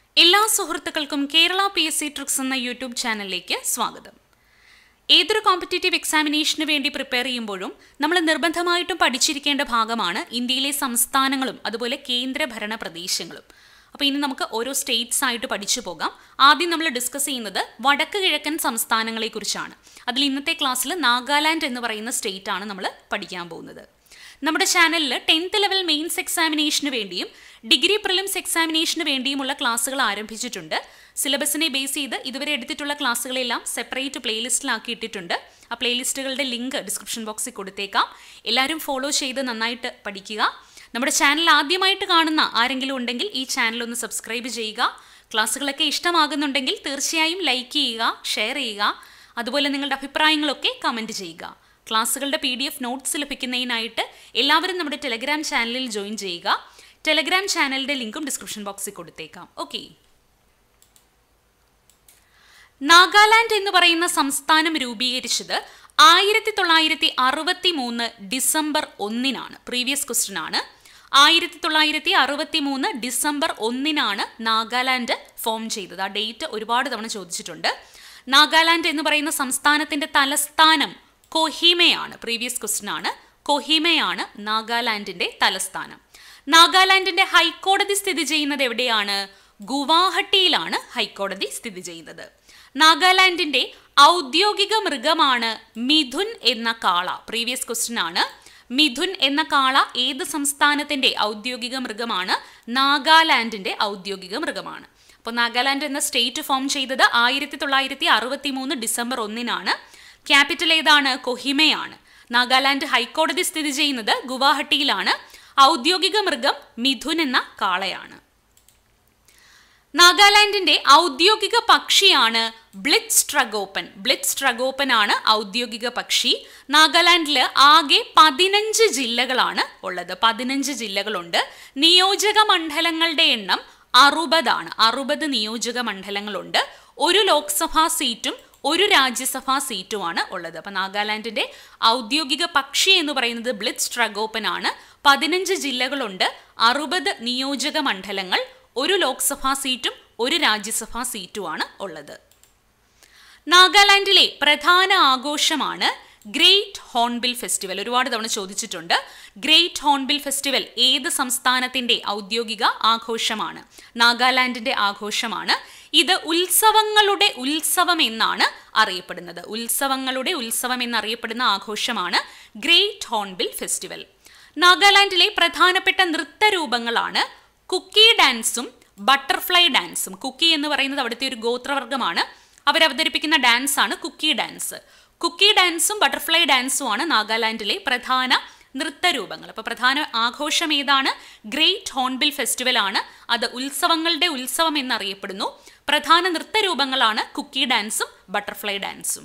എല്ലാ സുഹൃത്തുക്കൾക്കും Kerala P S C tricks എന്ന യൂട്യൂബ് ചാനലിലേക്ക് സ്വാഗതം ഏതൊരു കോമ്പറ്റേറ്റീവ് എക്സാമിനേഷന് വേണ്ടി പ്രിപ്പയർ ചെയ്യുമ്പോഴും നമ്മൾ നിർബന്ധമായിട്ടും പഠിച്ചിരിക്കേണ്ട ഭാഗമാണ് ഇന്ത്യയിലെ സംസ്ഥാനങ്ങളും അതുപോലെ കേന്ദ്രഭരണ പ്രദേശങ്ങളും അപ്പോൾ ഇനി നമുക്ക് ഓരോ സ്റ്റേറ്റ്സ് ആയിട്ട് പഠിച്ചു പോകാം ആദ്യം നമ്മൾ ഡിസ്കസ് ചെയ്യുന്നത് വടക്ക് കിഴക്കൻ സംസ്ഥാനങ്ങളെക്കുറിച്ചാണ് അതിൽ ഇന്നത്തെ ക്ലാസ്സിൽ നാഗാലാൻഡ് എന്ന് പറയുന്ന സ്റ്റേറ്റ് ആണ് നമ്മൾ പഠിക്കാൻ പോകുന്നത് നമ്മുടെ ചാനലിൽ ടെൻത്ത് ലെവൽ മെയിൻസ് എക്സാമിനേഷന് വേണ്ടിയും ഡിഗ്രി പ്രിലിംസ് എക്സാമിനേഷന് വേണ്ടിയുമുള്ള ക്ലാസ്സുകൾ ആരംഭിച്ചിട്ടുണ്ട് സിലബസിനെ ബേസ് ചെയ്ത് ഇതുവരെ എടുത്തിട്ടുള്ള ക്ലാസ്സുകളെല്ലാം സെപ്പറേറ്റ് പ്ലേലിസ്റ്റിലാക്കി ഇട്ടിട്ടുണ്ട് ആ പ്ലേലിസ്റ്റുകളുടെ ലിങ്ക് ഡിസ്ക്രിപ്ഷൻ ബോക്സിൽ കൊടുത്തേക്കാം എല്ലാവരും ഫോളോ ചെയ്ത് നന്നായിട്ട് പഠിക്കുക നമ്മുടെ ചാനൽ ആദ്യമായിട്ട് കാണുന്ന ആരെങ്കിലും ഉണ്ടെങ്കിൽ ഈ ചാനൽ ഒന്ന് സബ്സ്ക്രൈബ് ചെയ്യുക ക്ലാസ്സുകളൊക്കെ ഇഷ്ടമാകുന്നുണ്ടെങ്കിൽ തീർച്ചയായും ലൈക്ക് ചെയ്യുക ഷെയർ ചെയ്യുക അതുപോലെ നിങ്ങളുടെ അഭിപ്രായങ്ങളൊക്കെ കമൻറ്റ് ചെയ്യുക ക്ലാസ്സുകളുടെ പി ഡി എഫ് നോട്ട്സ് ലഭിക്കുന്നതിനായിട്ട് എല്ലാവരും നമ്മുടെ ടെലഗ്രാം ചാനലിൽ ജോയിൻ ചെയ്യുക ടെലഗ്രാം ചാനലിന്റെ ലിങ്കും ഡിസ്ക്രിപ്ഷൻ ബോക്സിൽ കൊടുത്തേക്കാം ഓക്കെ നാഗാലാൻഡ് എന്ന് പറയുന്ന സംസ്ഥാനം രൂപീകരിച്ചത് ആയിരത്തി തൊള്ളായിരത്തി അറുപത്തി മൂന്ന് ഡിസംബർ ഒന്നിനാണ് പ്രീവിയസ് ക്വസ്റ്റ്യൻ ആണ് ആയിരത്തി തൊള്ളായിരത്തി അറുപത്തി മൂന്ന് ഡിസംബർ ഒന്നിനാണ് നാഗാലാൻഡ് ഫോം ചെയ്തത് ആ ഡേറ്റ് ഒരുപാട് തവണ ചോദിച്ചിട്ടുണ്ട് നാഗാലാൻഡ് എന്ന് പറയുന്ന സംസ്ഥാനത്തിന്റെ തലസ്ഥാനം കൊഹിമയാണ് പ്രീവിയസ് ക്വസ്റ്റ്യൻ ആണ് കൊഹിമയാണ് നാഗാലാൻഡിന്റെ തലസ്ഥാനം നാഗാലാൻഡിന്റെ ഹൈക്കോടതി സ്ഥിതി ചെയ്യുന്നത് എവിടെയാണ് ഗുവാഹട്ടിയിലാണ് ഹൈക്കോടതി സ്ഥിതി ചെയ്യുന്നത് നാഗാലാൻഡിന്റെ ഔദ്യോഗിക മൃഗമാണ് മിഥുൻ എന്ന കാള പ്രീവിയസ് ക്വസ്റ്റ്യൻ ആണ് മിഥുൻ എന്ന കാള ഏത് സംസ്ഥാനത്തിന്റെ ഔദ്യോഗിക മൃഗമാണ് നാഗാലാൻഡിന്റെ ഔദ്യോഗിക മൃഗമാണ് അപ്പോൾ നാഗാലാൻഡ് എന്ന സ്റ്റേറ്റ് ഫോം ചെയ്തത് ആയിരത്തി തൊള്ളായിരത്തി അറുപത്തി മൂന്ന് ഡിസംബർ ഒന്നിനാണ് ക്യാപിറ്റൽ ഏതാണ് കൊഹിമയാണ് നാഗാലാൻഡ് ഹൈക്കോടതി സ്ഥിതി ചെയ്യുന്നത് ഗുവാഹട്ടിയിലാണ് ഔദ്യോഗിക മൃഗം മിഥുൻ എന്ന കാളയാണ് നാഗാലാൻഡിന്റെ ഔദ്യോഗിക പക്ഷിയാണ് ബ്ലിറ്റ്സ് ട്രഗോപ്പൻ ബ്ലിറ്റ്സ് ട്രഗോപ്പൻ ആണ് ഔദ്യോഗിക പക്ഷി നാഗാലാൻഡിൽ ആകെ പതിനഞ്ച് ജില്ലകളാണ് ഉള്ളത് പതിനഞ്ച് ജില്ലകളുണ്ട് നിയോജക മണ്ഡലങ്ങളുടെ എണ്ണം അറുപതാണ് അറുപത് നിയോജക മണ്ഡലങ്ങളുണ്ട് ഒരു ലോക്സഭാ സീറ്റും ഒരു രാജ്യസഭാ സീറ്റുമാണ് ഉള്ളത് അപ്പം നാഗാലാൻഡിന്റെ ഔദ്യോഗിക പക്ഷി എന്ന് പറയുന്നത് ബ്ലിറ്റ്സ് ട്രഗോപ്പൻ ആണ് പതിനഞ്ച് ജില്ലകളുണ്ട് അറുപത് നിയോജക മണ്ഡലങ്ങൾ ഒരു ലോക്സഭാ സീറ്റും ഒരു രാജ്യസഭാ സീറ്റുമാണ് ഉള്ളത് നാഗാലാൻഡിലെ പ്രധാന ആഘോഷമാണ് ഗ്രേറ്റ് ഹോൺബിൽ ഫെസ്റ്റിവൽ ഒരുപാട് തവണ ചോദിച്ചിട്ടുണ്ട് ഗ്രേറ്റ് ഹോൺബിൽ ഫെസ്റ്റിവൽ ഏത് സംസ്ഥാനത്തിന്റെ ഔദ്യോഗിക ആഘോഷമാണ് നാഗാലാൻഡിന്റെ ആഘോഷമാണ് ഇത് ഉത്സവങ്ങളുടെ ഉത്സവം എന്നാണ് അറിയപ്പെടുന്നത് ഉത്സവങ്ങളുടെ ഉത്സവം എന്നറിയപ്പെടുന്ന ആഘോഷമാണ് ഗ്രേറ്റ് ഹോൺബിൽ ഫെസ്റ്റിവൽ നാഗാലാൻഡിലെ പ്രധാനപ്പെട്ട നൃത്തരൂപങ്ങളാണ് കുക്കി ഡാൻസും ബട്ടർഫ്ലൈ ഡാൻസും കുക്കി എന്ന് പറയുന്നത് അവിടുത്തെ ഒരു ഗോത്രവർഗമാണ് അവരവതരിപ്പിക്കുന്ന ഡാൻസ് ആണ് കുക്കി ഡാൻസ് കുക്കി ഡാൻസും ബട്ടർഫ്ലൈ ഡാൻസുമാണ് നാഗാലാൻഡിലെ പ്രധാന നൃത്തരൂപങ്ങൾ അപ്പോൾ പ്രധാന ആഘോഷം ഏതാണ് ഗ്രേറ്റ് ഹോൺബിൽ ഫെസ്റ്റിവൽ ആണ് അത് ഉത്സവങ്ങളുടെ ഉത്സവം എന്നറിയപ്പെടുന്നു പ്രധാന നൃത്തരൂപങ്ങളാണ് കുക്കി ഡാൻസും ബട്ടർഫ്ലൈ ഡാൻസും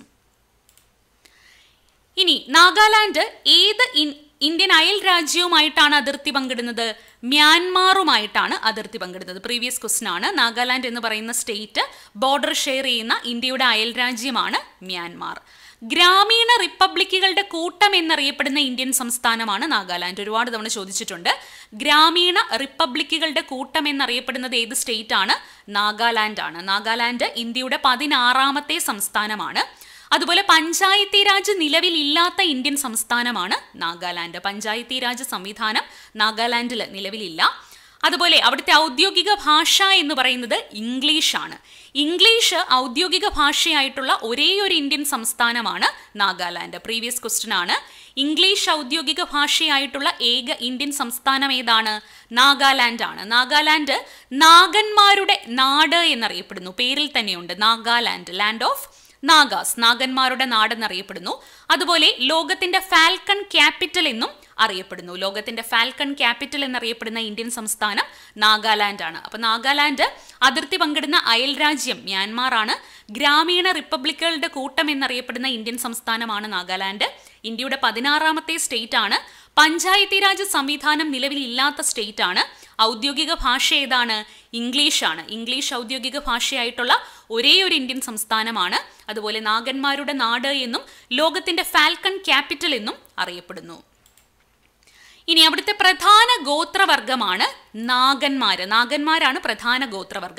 ഇനി നാഗാലാൻഡ് ഏത് ഇന്ത്യൻ അയൽ രാജ്യവുമായിട്ടാണ് അതിർത്തി പങ്കിടുന്നത് മ്യാൻമാറുമായിട്ടാണ് അതിർത്തി പങ്കിടുന്നത് പ്രീവിയസ് ക്വസ്റ്റൻ ആണ് നാഗാലാൻഡ് എന്ന് പറയുന്ന സ്റ്റേറ്റ് ബോർഡർ ഷെയർ ചെയ്യുന്ന ഇന്ത്യയുടെ അയൽ രാജ്യമാണ് മ്യാൻമാർ ഗ്രാമീണ റിപ്പബ്ലിക്കുകളുടെ കൂട്ടം എന്നറിയപ്പെടുന്ന ഇന്ത്യൻ സംസ്ഥാനമാണ് നാഗാലാൻഡ് ഒരുപാട് തവണ ചോദിച്ചിട്ടുണ്ട് ഗ്രാമീണ റിപ്പബ്ലിക്കുകളുടെ കൂട്ടം എന്നറിയപ്പെടുന്നത് ഏത് സ്റ്റേറ്റ് ആണ് നാഗാലാൻഡ് ആണ് നാഗാലാൻഡ് ഇന്ത്യയുടെ പതിനാറാമത്തെ സംസ്ഥാനമാണ് അതുപോലെ പഞ്ചായത്തി രാജ് നിലവിലില്ലാത്ത ഇന്ത്യൻ സംസ്ഥാനമാണ് നാഗാലാൻഡ് പഞ്ചായത്തി രാജ് സംവിധാനം നാഗാലാൻഡിൽ നിലവിലില്ല അതുപോലെ അവിടുത്തെ ഔദ്യോഗിക ഭാഷ എന്ന് പറയുന്നത് ഇംഗ്ലീഷാണ് ഇംഗ്ലീഷ് ഔദ്യോഗിക ഭാഷയായിട്ടുള്ള ഒരേ ഒരു ഇന്ത്യൻ സംസ്ഥാനമാണ് നാഗാലാൻഡ് പ്രീവിയസ് ക്വസ്റ്റ്യൻ ആണ് ഇംഗ്ലീഷ് ഔദ്യോഗിക ഭാഷയായിട്ടുള്ള ഏക ഇന്ത്യൻ സംസ്ഥാനം ഏതാണ് നാഗാലാൻഡ് ആണ് നാഗാലാൻഡ് നാഗന്മാരുടെ നാട് എന്നറിയപ്പെടുന്നു പേരിൽ തന്നെയുണ്ട് നാഗാലാൻഡ് ലാൻഡ് ഓഫ് നാഗാസ് നാഗന്മാരുടെ നാടെന്നറിയപ്പെടുന്നു അതുപോലെ ലോകത്തിന്റെ ഫാൽക്കൺ ക്യാപിറ്റൽ എന്നും അറിയപ്പെടുന്നു ലോകത്തിന്റെ ഫാൽക്കൺ ക്യാപിറ്റൽ എന്നറിയപ്പെടുന്ന ഇന്ത്യൻ സംസ്ഥാനം നാഗാലാൻഡ് ആണ് അപ്പൊ നാഗാലാൻഡ് അതിർത്തി പങ്കിടുന്ന അയൽ രാജ്യം മ്യാൻമാർ ആണ് ഗ്രാമീണ റിപ്പബ്ലിക്കുകളുടെ കൂട്ടം എന്നറിയപ്പെടുന്ന ഇന്ത്യൻ സംസ്ഥാനമാണ് നാഗാലാൻഡ് ഇന്ത്യയുടെ പതിനാറാമത്തെ സ്റ്റേറ്റ് ആണ് പഞ്ചായത്തി രാജ് സംവിധാനം നിലവിലില്ലാത്ത സ്റ്റേറ്റ് ആണ് ഔദ്യോഗിക ഭാഷ ഏതാണ് ഇംഗ്ലീഷാണ് ഇംഗ്ലീഷ് ഔദ്യോഗിക ഭാഷയായിട്ടുള്ള ഒരേ ഒരു ഇന്ത്യൻ സംസ്ഥാനമാണ് അതുപോലെ നാഗന്മാരുടെ നാട് എന്നും ലോകത്തിന്റെ ഫാൽക്കൺ ക്യാപിറ്റൽ എന്നും അറിയപ്പെടുന്നു ഇനി അവിടുത്തെ പ്രധാന ഗോത്രവർഗമാണ് നാഗന്മാര് നാഗന്മാരാണ് പ്രധാന ഗോത്രവർഗം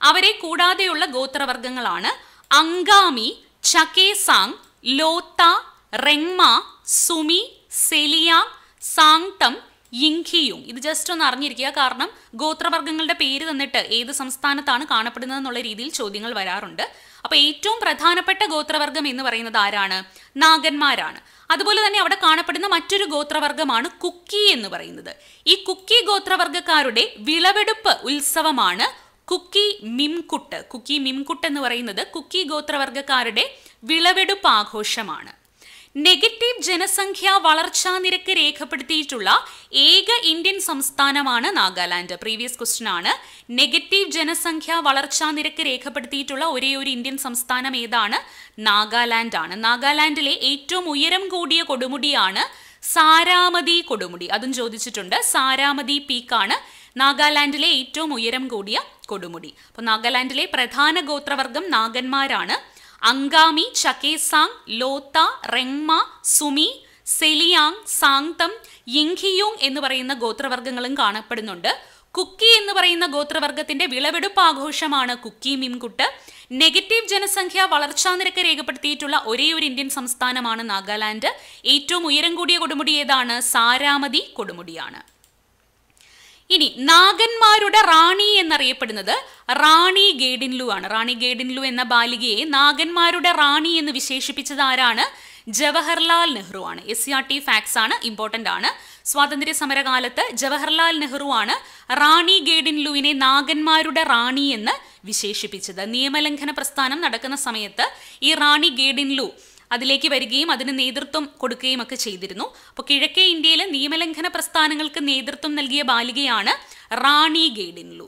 അവരെ കൂടാതെയുള്ള ഗോത്രവർഗങ്ങളാണ് അങ്കാമി ചക്കേസാങ് ലോത്ത റെങ്മ സുമി സെലിയാങ് സാങ്തം യിങ്കിയുങ് ഇത് ജസ്റ്റ് ഒന്ന് അറിഞ്ഞിരിക്കുക കാരണം ഗോത്രവർഗങ്ങളുടെ പേര് തന്നിട്ട് ഏത് സംസ്ഥാനത്താണ് കാണപ്പെടുന്നത് എന്നുള്ള രീതിയിൽ ചോദ്യങ്ങൾ വരാറുണ്ട് അപ്പൊ ഏറ്റവും പ്രധാനപ്പെട്ട ഗോത്രവർഗം എന്ന് പറയുന്നത് ആരാണ് നാഗന്മാരാണ് അതുപോലെ തന്നെ അവിടെ കാണപ്പെടുന്ന മറ്റൊരു ഗോത്രവർഗമാണ് കുക്കി എന്ന് പറയുന്നത് ഈ കുക്കി ഗോത്രവർഗക്കാരുടെ വിളവെടുപ്പ് ഉത്സവമാണ് കുക്കി മിംകുട്ട് കുക്കി മിംകുട്ട് എന്ന് പറയുന്നത് കുക്കി ഗോത്രവർഗക്കാരുടെ വിളവെടുപ്പ് ആഘോഷമാണ് നെഗറ്റീവ് ജനസംഖ്യാ വളർച്ചാ നിരക്ക് രേഖപ്പെടുത്തിയിട്ടുള്ള ഏക ഇന്ത്യൻ സംസ്ഥാനമാണ് നാഗാലാൻഡ് പ്രീവിയസ് ക്വസ്റ്റ്യൻ ആണ് നെഗറ്റീവ് ജനസംഖ്യാ വളർച്ചാ നിരക്ക് രേഖപ്പെടുത്തിയിട്ടുള്ള ഒരേ ഒരു ഇന്ത്യൻ സംസ്ഥാനം ഏതാണ് നാഗാലാൻഡ് ആണ് നാഗാലാൻഡിലെ ഏറ്റവും ഉയരം കൂടിയ കൊടുമുടിയാണ് സാരാമതി കൊടുമുടി അതും ചോദിച്ചിട്ടുണ്ട് സാരാമതി പീക്കാണ് നാഗാലാൻഡിലെ ഏറ്റവും ഉയരം കൂടിയ കൊടുമുടി അപ്പോൾ നാഗാലാൻഡിലെ പ്രധാന ഗോത്രവർഗം നാഗന്മാരാണ് അങ്കാമി ചക്കേസാങ് ലോത്ത റെങ്മ സുമി സെലിയാങ് സാങ്തം യിങ്കിയുങ് എന്ന് പറയുന്ന ഗോത്രവർഗങ്ങളും കാണപ്പെടുന്നുണ്ട് കുക്കി എന്ന് പറയുന്ന ഗോത്രവർഗത്തിന്റെ വിളവെടുപ്പ് ആഘോഷമാണ് കുക്കി മിംകുട്ട് നെഗറ്റീവ് ജനസംഖ്യ വളർച്ചാ നിരക്ക് രേഖപ്പെടുത്തിയിട്ടുള്ള ഒരേ ഒരു ഇന്ത്യൻ സംസ്ഥാനമാണ് നാഗാലാൻഡ് ഏറ്റവും ഉയരം കൂടിയ കൊടുമുടി ഏതാണ് സാരാമതി കൊടുമുടിയാണ് ഇനി നാഗന്മാരുടെ റാണി എന്നറിയപ്പെടുന്നത് റാണി ഗേഡിൻലു ആണ് റാണി ഗേഡിൻലു എന്ന ബാലികയെ നാഗന്മാരുടെ റാണി എന്ന് വിശേഷിപ്പിച്ചത് ആരാണ് ജവഹർലാൽ നെഹ്റു ആണ് S C R T facts ആണ് ഇമ്പോർട്ടന്റ് ആണ് സ്വാതന്ത്ര്യ സമരകാലത്ത് ജവഹർലാൽ നെഹ്റു ആണ് റാണി ഗേഡിൻലുവിനെ നാഗന്മാരുടെ റാണി എന്ന് വിശേഷിപ്പിച്ചത് നിയമലംഘന പ്രസ്ഥാനം നടക്കുന്ന സമയത്ത് ഈ റാണി ഗേഡിൻലു അതിലേക്ക് വരികയും അതിന് നേതൃത്വം കൊടുക്കുകയും ഒക്കെ ചെയ്തിരുന്നു അപ്പോൾ കിഴക്കേ ഇന്ത്യയിലെ നിയമലംഘന പ്രസ്ഥാനങ്ങൾക്ക് നേതൃത്വം നൽകിയ ബാലികയാണ് റാണി ഗേഡിൻലു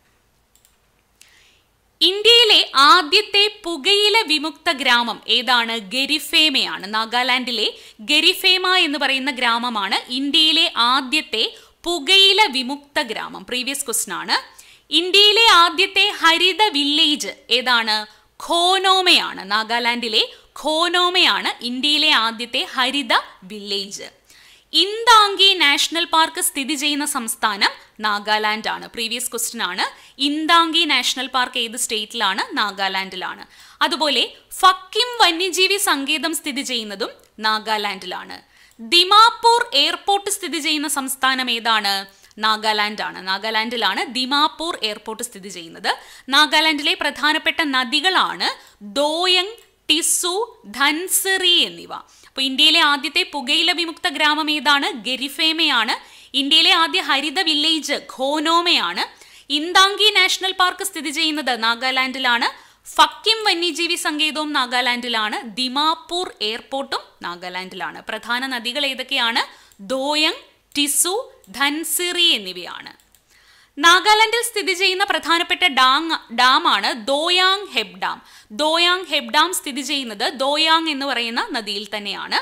ഇന്ത്യയിലെ ആദ്യത്തെ പുകയില വിമുക്ത ഗ്രാമം ഏതാണ് ഗരിഫേമയാണ് നാഗാലാൻഡിലെ ഗരിഫേമ എന്ന് പറയുന്ന ഗ്രാമമാണ് ഇന്ത്യയിലെ ആദ്യത്തെ പുകയില വിമുക്ത ഗ്രാമം പ്രീവിയസ് ക്വസ്റ്റൻ ആണ് ഇന്ത്യയിലെ ആദ്യത്തെ ഹരിത വില്ലേജ് ഏതാണ് ഖോനോമയാണ് നാഗാലാൻഡിലെ ഖോനോമയാണ് ഇന്ത്യയിലെ ആദ്യത്തെ ഹരിത വില്ലേജ് ഇന്താങ്കി നാഷണൽ പാർക്ക് സ്ഥിതി ചെയ്യുന്ന സംസ്ഥാനം നാഗാലാൻഡ് ആണ് പ്രീവിയസ് ക്വസ്റ്റ്യൻ ആണ് ഇന്താങ്കി നാഷണൽ പാർക്ക് ഏത് സ്റ്റേറ്റിലാണ് നാഗാലാൻഡിലാണ് അതുപോലെ ഫക്കിം വന്യജീവി സങ്കേതം സ്ഥിതി ചെയ്യുന്നതും നാഗാലാൻഡിലാണ് ദിമാപൂർ എയർപോർട്ട് സ്ഥിതി ചെയ്യുന്ന സംസ്ഥാനം ഏതാണ് നാഗാലാൻഡ് ആണ് നാഗാലാൻഡിലാണ് ദിമാപൂർ എയർപോർട്ട് സ്ഥിതി ചെയ്യുന്നത് നാഗാലാൻഡിലെ പ്രധാനപ്പെട്ട നദികളാണ് ദോയങ് ടിസു ധൻസിറി എന്നിവ അപ്പോൾ ഇന്ത്യയിലെ ആദ്യത്തെ പുകയില വിമുക്ത ഗ്രാമം ഏതാണ് ഗരിഫേമയാണ് ഇന്ത്യയിലെ ആദ്യ ഹരിത വില്ലേജ് ഖോനോമയാണ് ഇന്താങ്കി നാഷണൽ പാർക്ക് സ്ഥിതി ചെയ്യുന്നത് നാഗാലാൻഡിലാണ് ഫക്കിം വന്യജീവി സങ്കേതവും നാഗാലാൻഡിലാണ് ദിമാപൂർ എയർപോർട്ടും നാഗാലാൻഡിലാണ് പ്രധാന നദികൾ ഏതൊക്കെയാണ് ദോയങ് ടിസു ധൻസിറി എന്നിവയാണ് നാഗാലാൻഡിൽ സ്ഥിതി ചെയ്യുന്ന പ്രധാനപ്പെട്ട ഡാങ് ഡാമാണ് ദോയാങ് ഹെബ് ഡാം ദോയാങ് ഹെബ് ഡാം സ്ഥിതി ചെയ്യുന്നത് ദോയാങ് എന്ന് പറയുന്ന നദിയിൽ തന്നെയാണ്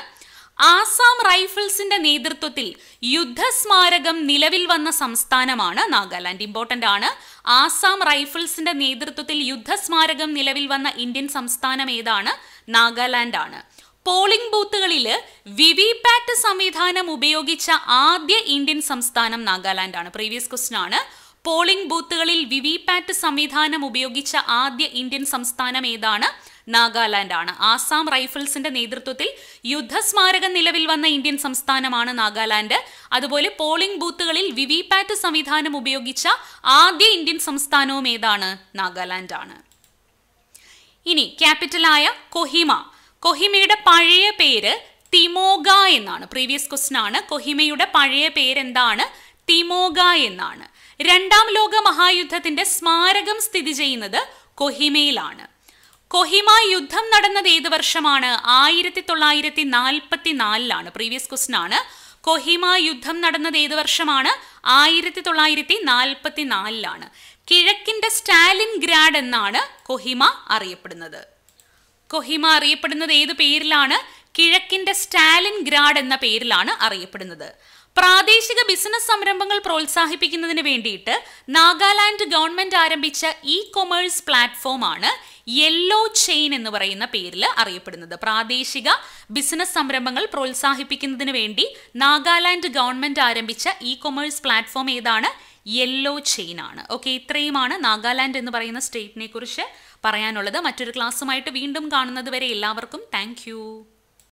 ആസാം റൈഫിൾസിന്റെ നേതൃത്വത്തിൽ യുദ്ധസ്മാരകം നിലവിൽ വന്ന സംസ്ഥാനമാണ് നാഗാലാൻഡ് ഇമ്പോർട്ടന്റ് ആണ് ആസാം റൈഫിൾസിന്റെ നേതൃത്വത്തിൽ യുദ്ധസ്മാരകം നിലവിൽ വന്ന ഇന്ത്യൻ സംസ്ഥാനം ഏതാണ് നാഗാലാൻഡ് ആണ് പോളിംഗ് ബൂത്തുകളിൽ വിവി പാറ്റ് സംവിധാനം ഉപയോഗിച്ച ആദ്യ ഇന്ത്യൻ സംസ്ഥാനം നാഗാലാൻഡ് ആണ് പ്രീവിയസ് ക്വസ്റ്റൻ ആണ് പോളിംഗ് ബൂത്തുകളിൽ വിവി പാറ്റ് സംവിധാനം ഉപയോഗിച്ച ആദ്യ ഇന്ത്യൻ സംസ്ഥാനം ഏതാണ് നാഗാലാൻഡ് ആണ് ആസാം റൈഫിൾസിന്റെ നേതൃത്വത്തിൽ യുദ്ധസ്മാരകം നിലവിൽ വന്ന ഇന്ത്യൻ സംസ്ഥാനമാണ് നാഗാലാൻഡ് അതുപോലെ പോളിംഗ് ബൂത്തുകളിൽ വിവി പാറ്റ് സംവിധാനം ഉപയോഗിച്ച ആദ്യ ഇന്ത്യൻ സംസ്ഥാനവും ഏതാണ് നാഗാലാൻഡ് ആണ് ഇനി ക്യാപിറ്റലായ കൊഹിമ കൊഹിമയുടെ പഴയ പേര് തിമോഗ എന്നാണ് പ്രീവിയസ് ക്വസ്റ്റൻ ആണ് കൊഹിമയുടെ പഴയ പേരെന്താണ് തിമോഗ എന്നാണ് രണ്ടാം ലോക മഹായുദ്ധത്തിന്റെ സ്മാരകം സ്ഥിതി ചെയ്യുന്നത് കൊഹിമയിലാണ് കൊഹിമ യുദ്ധം നടന്നത് ഏത് വർഷമാണ് ആയിരത്തി തൊള്ളായിരത്തി നാൽപ്പത്തി നാലിലാണ് പ്രീവിയസ് ക്വസ്റ്റൻ ആണ് കൊഹിമ യുദ്ധം നടന്നത് ഏത് വർഷമാണ് ആയിരത്തി തൊള്ളായിരത്തി നാൽപ്പത്തി നാലിലാണ് കിഴക്കിന്റെ സ്റ്റാലിൻ ഗ്രാഡ് എന്നാണ് കൊഹിമ അറിയപ്പെടുന്നത് കൊഹിമ അറിയപ്പെടുന്നത് ഏത് പേരിലാണ് കിഴക്കിന്റെ സ്റ്റാലിൻ ഗ്രാഡ് എന്ന പേരിലാണ് അറിയപ്പെടുന്നത് പ്രാദേശിക ബിസിനസ് സംരംഭങ്ങൾ പ്രോത്സാഹിപ്പിക്കുന്നതിന് വേണ്ടിയിട്ട് നാഗാലാൻഡ് ഗവൺമെന്റ് ആരംഭിച്ച ഇ കൊമേഴ്സ് പ്ലാറ്റ്ഫോമാണ് യെല്ലോ ചെയിൻ എന്ന് പറയുന്ന പേരിൽ അറിയപ്പെടുന്നത് പ്രാദേശിക ബിസിനസ് സംരംഭങ്ങൾ പ്രോത്സാഹിപ്പിക്കുന്നതിന് വേണ്ടി നാഗാലാൻഡ് ഗവൺമെന്റ് ആരംഭിച്ച ഇ കൊമേഴ്സ് പ്ലാറ്റ്ഫോം ഏതാണ് യെല്ലോ ചെയിൻ ആണ് ഓക്കെ ഇത്രയുമാണ് നാഗാലാൻഡ് എന്ന് പറയുന്ന സ്റ്റേറ്റിനെ കുറിച്ച് പറയാനുള്ളത് മറ്റൊരു ക്ലാസ്സുമായിട്ട് വീണ്ടും കാണുന്നത് വരെ എല്ലാവർക്കും താങ്ക്